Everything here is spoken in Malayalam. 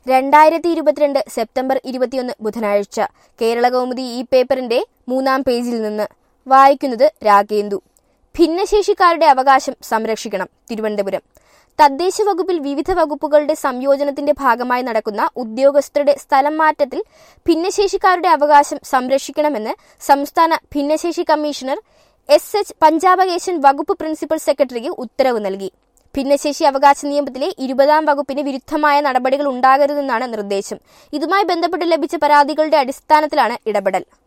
രണ്ടായിരത്തി ഇരുപത്തിരണ്ട് സെപ്റ്റംബർ ഇരുപത്തിയൊന്ന് ബുധനാഴ്ച കേരള കൗമുദി ഈ പേപ്പറിന്റെ മൂന്നാം പേജിൽ നിന്ന് വായിക്കുന്നത് രാഗേന്ദു ഭിന്നശേഷിക്കാരുടെ അവകാശം സംരക്ഷിക്കണം തിരുവനന്തപുരം തദ്ദേശ വകുപ്പിൽ വിവിധ വകുപ്പുകളുടെ സംയോജനത്തിന്റെ ഭാഗമായി നടക്കുന്ന ഉദ്യോഗസ്ഥരുടെ സ്ഥലം മാറ്റത്തിൽ ഭിന്നശേഷിക്കാരുടെ അവകാശം സംരക്ഷിക്കണമെന്ന് സംസ്ഥാന ഭിന്നശേഷി കമ്മീഷണർ എസ് എച്ച് പഞ്ചാബകേശൻ വകുപ്പ് പ്രിൻസിപ്പൽ സെക്രട്ടറിക്ക് ഉത്തരവ് നൽകി ഭിന്നശേഷി അവകാശ നിയമത്തിലെ ഇരുപതാം വകുപ്പിന് വിരുദ്ധമായ നടപടികൾ ഉണ്ടാകരുതെന്നാണ് നിർദ്ദേശം ഇതുമായി ബന്ധപ്പെട്ട് ലഭിച്ച പരാതികളുടെ അടിസ്ഥാനത്തിലാണ് ഇടപെടൽ